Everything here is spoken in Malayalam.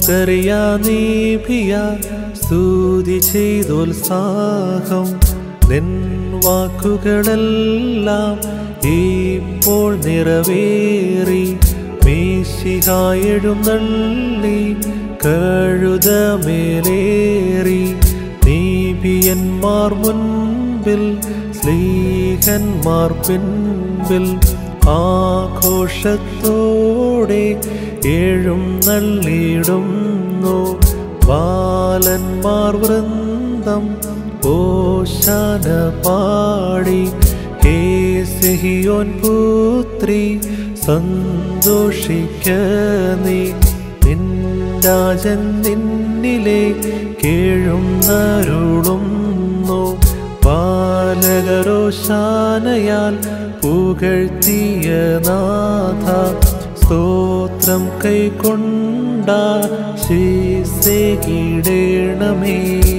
സ്കറിയാനീഭിയ സ്തുതി ചെയ്തോത്സാഹം നിൻ വാക്കുകളെല്ലാം ഇപ്പോൾ നിറവേറി മീശിഹായെഴുന്നള്ളി കഴുതമേലേറി നീപിയന്മാർ മുൻപിൽ സ്ലീഹന്മാർ പിൻപിൽ ആഘോഷത്തോടെ ഏഴും നള്ളിയിടുന്നു ബാലന്മാർ വൃന്ദം ഓശാന പാടി ഹേ സെഹിയോൻ പുത്രി സന്തോഷിക്ക നീ നിൻരാജൻ നിന്നിലെ കേഴുന്നരുളുന്നു ബാലകരോശാനയാൽ പുകഴ്ത്തിയ നാഥ സ്തോത്രം കൈക്കൊണ്ട ശീസേ കീടേണമേ